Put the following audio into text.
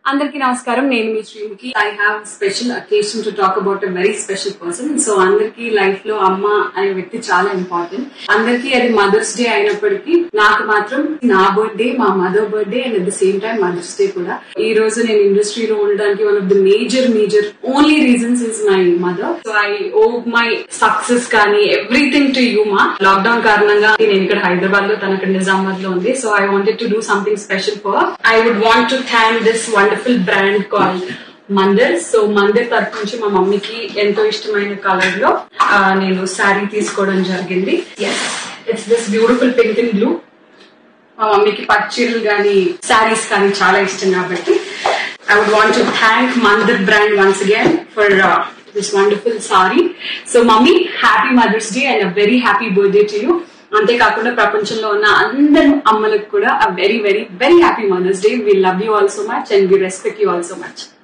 అందరికీ నమస్కారం నేను మీ Sreemukhi I have special occasion to talk about a very special person so అందరికి లైఫ్ లో అమ్మ అనే వ్యక్తి చాలా ఇంపార్టెంట్ అందరికీ అది మదర్స్ డే అయినప్పటికీ నాకు మాత్రం నా బర్త్డే మా mother birthday and at the same time mother's day కూడా ఈ రోజు నేను ఇండస్ట్రీలో ఉండడానికి one of the major major only reasons is my mother so I owe my success కానీ ఎవ్రీథింగ్ టు యూ మా లాక్డౌన్ కారణంగా నేను ఇక్కడ హైదరాబాద్ లో తన అక్కడ నిజామాబాద్ లో ఉంది so I wanted to do something special for I would want to thank this wonderful brand call Mandir so Mandir తరఫు నుంచి మా మమ్మీకి ఎంతో ఇష్టమైన కలర్ లో ఆ, నేను శారీ తీసుకోవడం జరిగింది yes it's this beautiful pink and blue మా మమ్మీకి పట్టుచీరలు కానీ శారీస్ కానీ చాలా ఇష్టం కాబట్టి I would want to thank Mandir brand once again for this wonderful sari so mummy happy mother's day and a very happy birthday to you అంతేకాకుండా ప్రపంచంలో ఉన్న అందరు అమ్మలకు కూడా a very very very happy mother's day we love you all so much and we respect you all so much